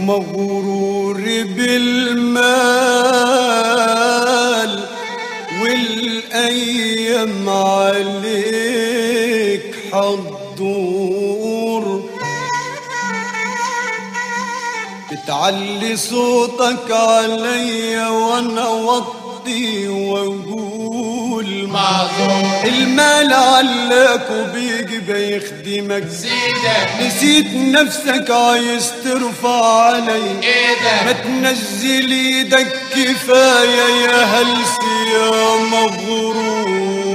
مغرور بالمال والايام عليك حتدور بتعلي صوتك عليا وانا وطي واقول معذور المال علاك وبيجي بيخدمك سيدة نسيت نفسك عايز ترفع علي ما ايدك تنزل ايدك كفاية يا هلس يا مغرور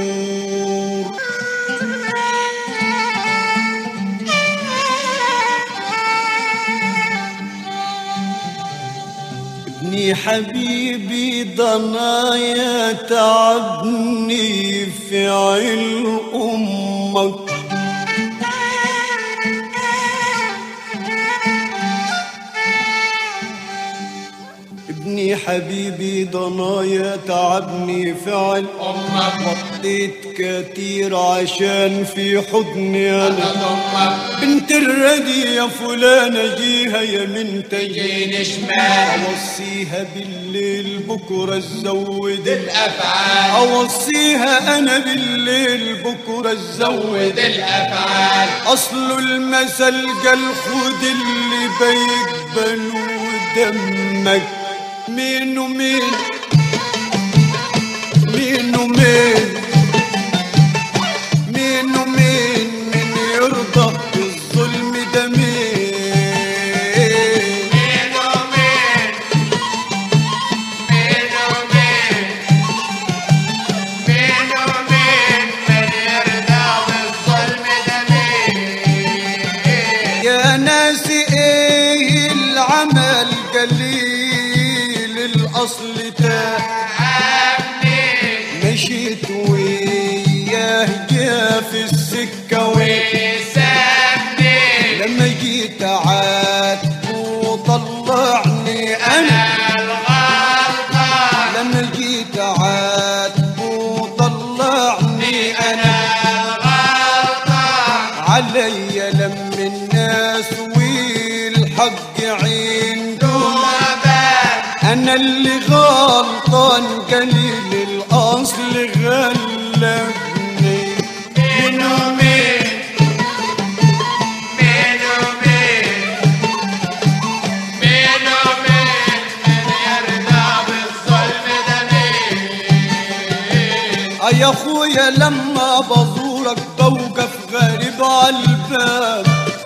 ابني حبيبي ضنايا تعبني في عين امك ابني حبيبي ضنايا تعبني فعل امك وطيت كتير عشان في حضني انا امك بنت الردي يا فلانة جيها يا منتجي جين شمال اوصيها بالليل بكرة تزود الافعال اوصيها انا بالليل بكرة تزود زود الافعال اصل المثل قال خد اللي بيقبلوا دمك مين ومين مين ومين مين ومين من يرضى بالظلم ده مين مين ومين مين ومين مين ومين من يرضى بالظلم ده مين يا ناس ايه العمل قليل الاصل تعبني مشيت وياه جا في السكه ويه وسابني لما جيت عاد وطلعني انا الغلطان لما جيت عاد وطلعني انا الغلطان علي لم الناس والحق عندهم انا اللي غلطان قليل الاصل غلبني مين ومين مين ومين مين ومين من يرضى بالظلم ده مين آه يا اخويا لما بزورك بوقف غريب على الباب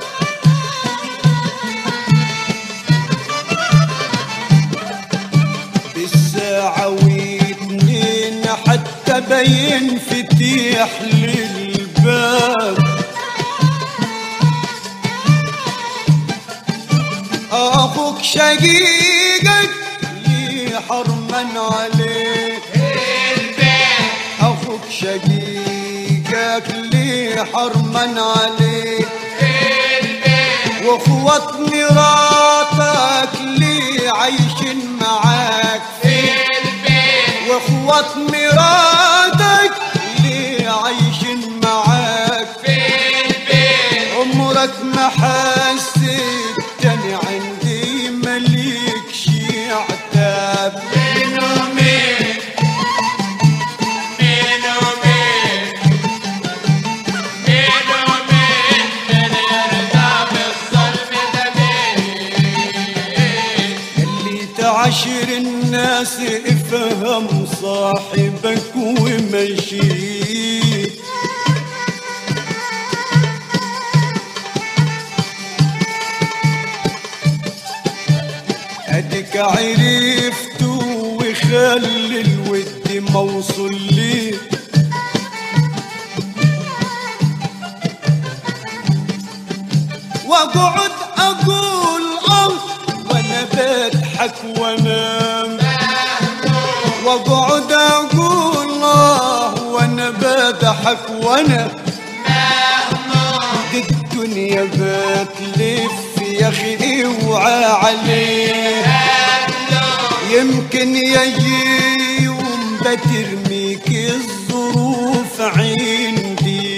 بالساعة واتنين حتى بين فتيح للباب اخوك شقيقك لي حرمان عليك البيت اخوك شقيقك لي حرمان عليك البيت واخوات مراتك لي عايشين معاك البيت واخوات مراتك لي عايشين معاك البيت عمرك ما حسيت تاني عندي مليك شي عتاب مين ومين مين ومين مين ومين من يرضى بالظلم ده مين اللي تعاشر الناس افهم صاحبك ومشي اديك عرفت وخلي الود موصول لي واقعد اقول اه وانا بضحك وانام واقعد اقول اه وانا بضحك وانا دي الدنيا بتلف يا اخي اوعى عليه يمكن يجي يوم بترميك الظروف عندي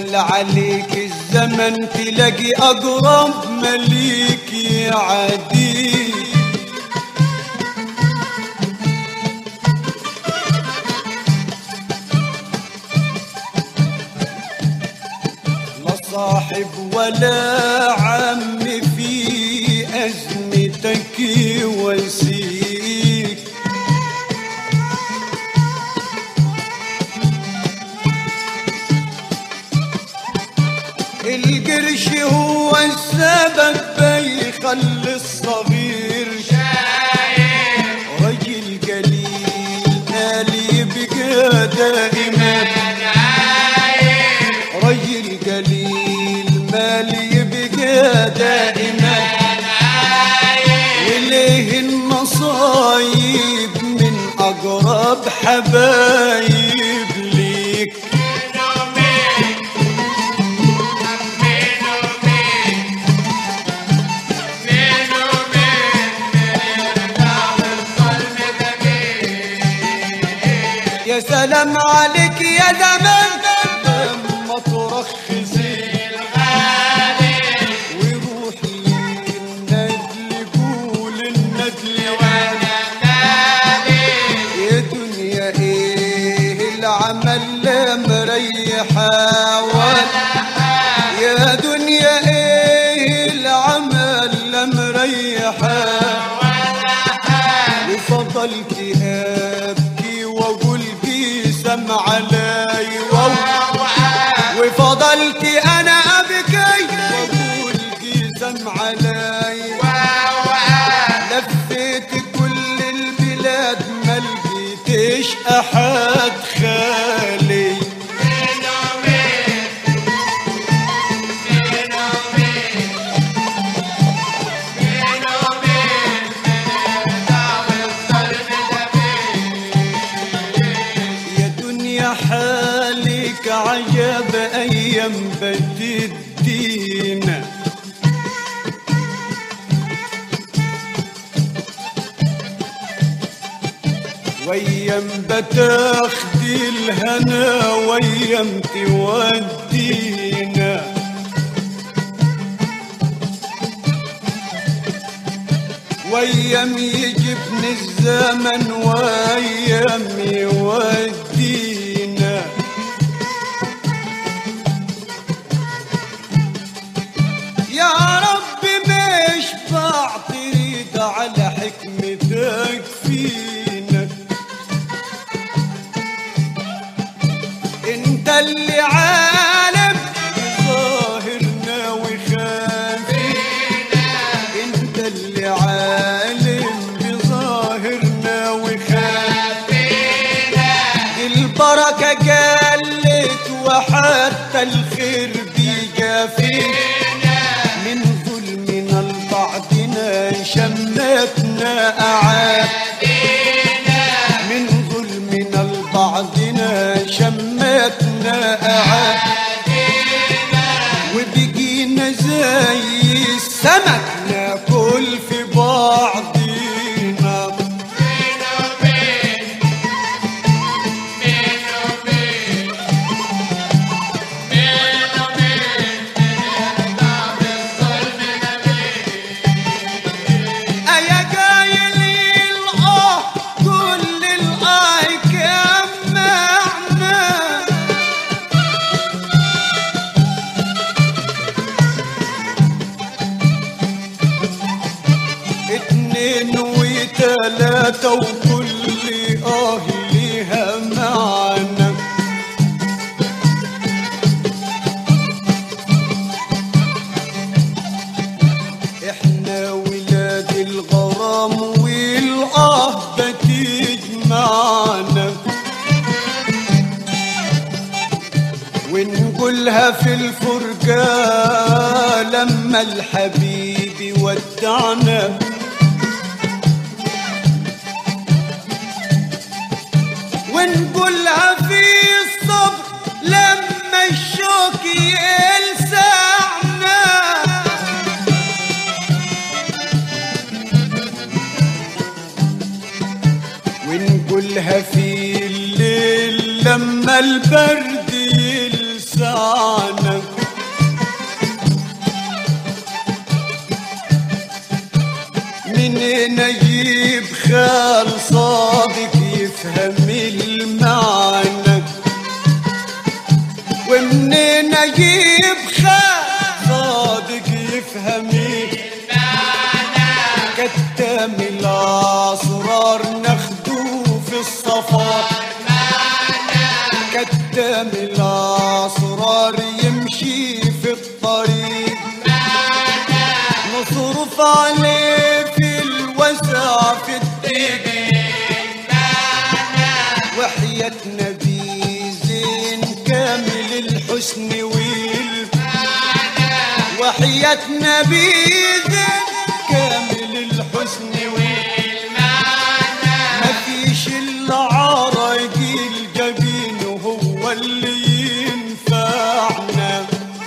مل عليك الزمن تلاقي أقرب مليك يعديك لا صاحب ولا عم في أزمتك يواسيك القرش هو السبب بيخلي الصغير رجل قليل قال يبقى دائما رجل قليل مال يبقى دائما وليه النصايب من أقرب حبايب ليك يا سلام عليك يا زمان لما ترخصي ويروح للندل قول الندل يا دنيا ايه العمل لا مريحة ولا يا دنيا ايه العمل لا مريحة وفضلت ابكي واقول قسم علي وو- وفضلت انا ابكي واقول قسم علي لفيت كل البلاد ما لقيتش احد خالي يا دنيا حالك عجب ايام بتدينا وايام بتاخدي الهنا وايام تودينا وايام يجيبني الزمن وايام يودينا يا رب مش بعتريد على حكمتك فينا انت اللي عالم ظاهرنا وخافينا انت اللي عالم بظاهرنا وخافينا البركة قلت وحتى الخير بيجافينا من ظلمنا لبعضنا شمتنا أعاد من ظلمنا لبعضنا شمتنا أعاد وبقينا زي السمك ناكل في بعضينا أيا قايل الآه كل الآه كم معنى اتنين وتلاتة وكل آه ليها معنى احنا ولاد الغرام والآه بتجمعنا ونقولها في الفرقة لما الحبيب يودعنا ونقولها في الصبر لما الشوك يلسعنا ونقولها في الليل لما البرد يلسعنا يفهم المعنى ومنين اجيب خال صادق يفهم كتام الاسرار ناخدوه في السفر كتام الاسرار يمشي في الطريق نصرف عليه في الوسع في الدقيق وحياة نبي زين كامل الحسن ويل وحياة نبي زين كامل الحسن ويل ما فيش الا عراقي الجبين وهو اللي ينفعنا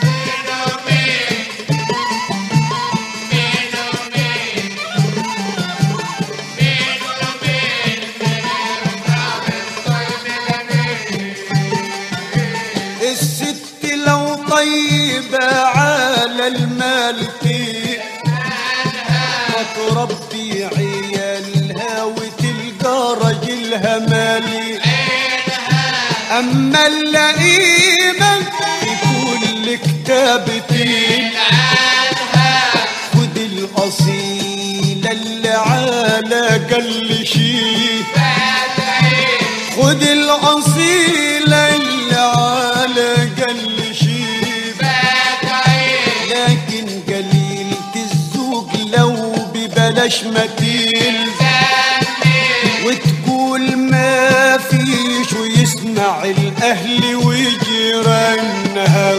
الست لو طيبة على المال فيه وتربي عيالها وتلقى راجلها مالي أما اللئيمة في كل كتابتي خد الأصيلة اللي على قل شي خد الأصيلة اللي على قل شي لكن قليلة الذوق لو ببلاش متين وتقول ما فيش ويسمع الأهل وجيرانها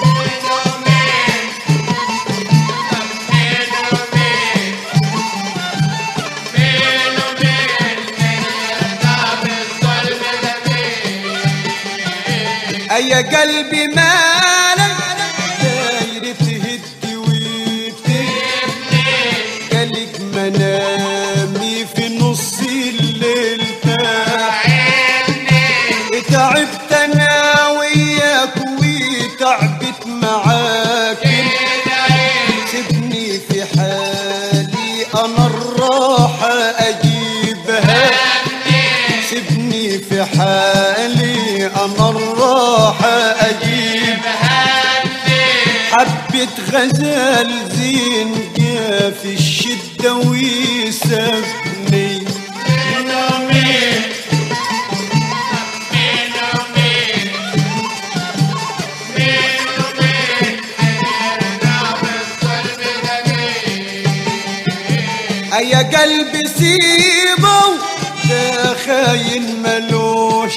أيا قلبي مالك داير تهد وتهد قالك منامي في نص الليل تعبت انا وياك وتعبت معاك سيبني في حالي انا الراحة اجيبها سيبني في حالي انا الراحة اجيب حبة غزال زين جا في الشدة ويسابني يا قلبي سيبه ده خاين ملوش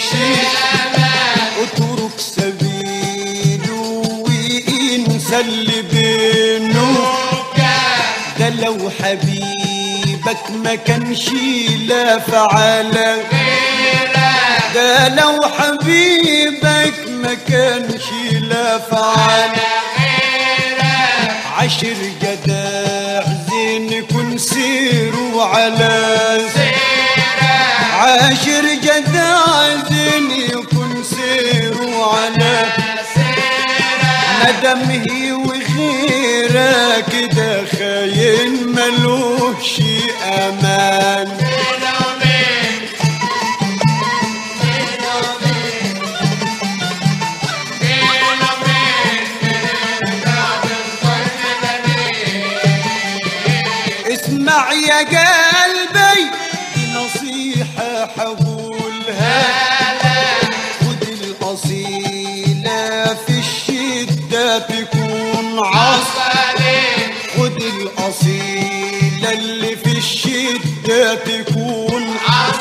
اترك سبيله وانسى اللي بينه ده لو حبيبك ما كانش لا فعله ده لو حبيبك ما كانش لا فعله عشر جداع زين يكون سيروا على عاشر جداع زين يكون سيروا على مدام هي وغيرك كده خاين ملوش امان اسمع يا قلبي دي نصيحة حقولها خد الأصيلة في الشدة تكون عصا خد الأصيلة اللي في الشدة تكون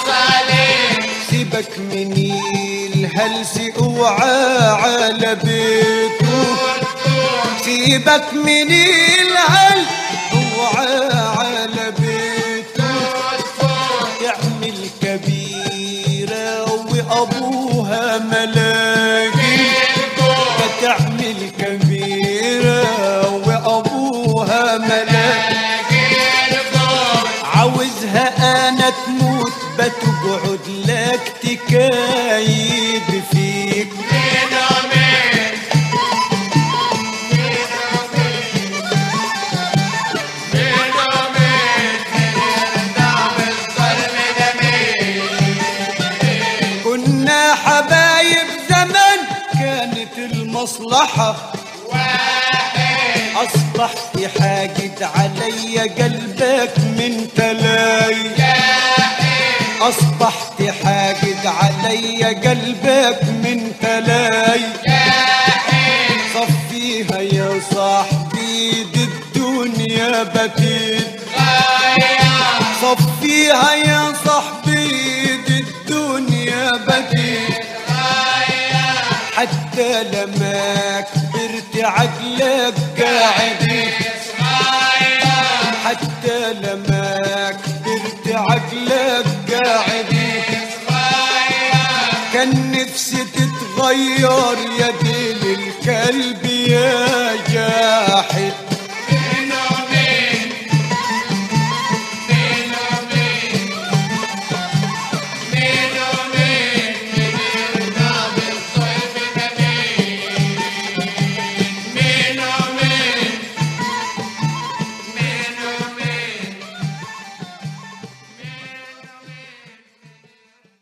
سيبك من الهلس اوعى على بيته سيبك من الهلس اوعى على بيته تعمل كبيرة وأبوها ملاقي تعمل كبيرة وأبوها ملاقي عاوزها أنا تموت بتقعد لك تكايد فيك راحة أصبحت حاجد علي قلبك من تلاي أصبحت حاجد علي قلبك من تلاي صفيها يا صاحبي دي الدنيا بتيت صفيها يا صاحبي دي الدنيا بديت حتى لما كبرت عقلك قاعد حتى لما كبرت عقلك قاعد كان نفسي تتغير يا ديل الكلب يا جاحد